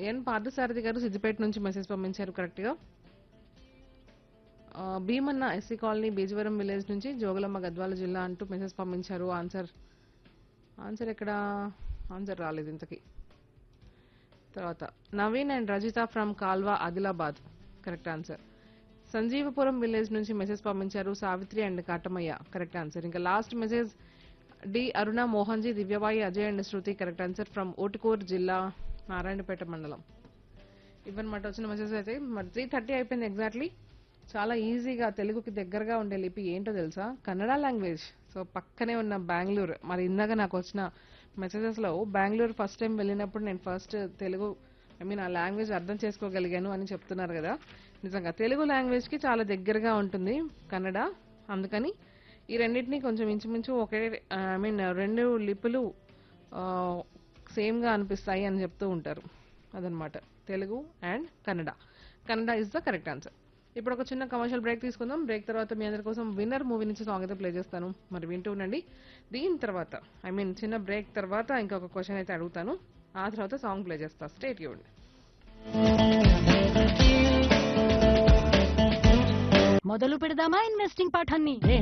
ఎన్ పార్థసారథి గారు సిద్దిపేట నుంచి మెసేజ్ పంపించారు కరెక్ట్గా ఆ, Bheemanna SC colony Beejavaram village నుంచి జోగులమ్మ గద్వాల జిల్లా అంటూ మెసేజ్ పంపించారు ఆన్సర్ ఆన్సర్ ఎక్కడ ఆన్సర్ రాలేదు ఇంతకీ తర్వాత Naveen and Rajitha from Kalva Adilabad correct answer Sanjeevapuram village నుంచి మెసేజ్ పంపించారు Savitri and Katamayya correct answer ఇంకా last message D Aruna Mohanji Divyabai Ajay and Shruti correct answer from Otukuru జిల్లా నారాయణపేట మండలం ఇవన్నమాట వచ్చిన మెసేజ్ అయితే మరి త్రీ థర్టీ అయిపోయింది ఎగ్జాక్ట్లీ చాలా ఈజీగా తెలుగుకి దగ్గరగా ఉండే లిపి ఏంటో తెలుసా కన్నడ లాంగ్వేజ్ సో పక్కనే ఉన్న బెంగళూరు మరి ఇందాక నాకు వచ్చిన మెసేజెస్లో బెంగళూరు ఫస్ట్ టైం వెళ్ళినప్పుడు నేను ఫస్ట్ తెలుగు ఐ మీన్ ఆ లాంగ్వేజ్ అర్థం చేసుకోగలిగాను అని చెప్తున్నారు కదా నిజంగా తెలుగు లాంగ్వేజ్కి చాలా దగ్గరగా ఉంటుంది కన్నడ అందుకని ఈ రెండింటిని కొంచెం ఇంచుమించు ఒకే ఐ మీన్ రెండు లిపులు సేమ్గా అనిపిస్తాయి అని చెప్తూ ఉంటారు అదనమాట Telugu and Kannada Kannada is the correct answer ఇప్పుడు ఒక చిన్న కమర్షియల్ బ్రేక్ తీసుకుందాం బ్రేక్ తర్వాత మీ అందరి కోసం విన్నర్ మూవీ నుంచి సాంగ్ అయితే ప్లే చేస్తాను మరి వింటూ ఉండండి దీని తర్వాత ఐ మీన్ చిన్న బ్రేక్ తర్వాత ఇంకొక క్వశ్చన్ అయితే అడుగుతాను ఆ తర్వాత సాంగ్ ప్లే చేస్తా స్టేట్ యూడ్ మొదలు పెడదామా ఇన్వెస్టింగ్ పాఠాన్ని రే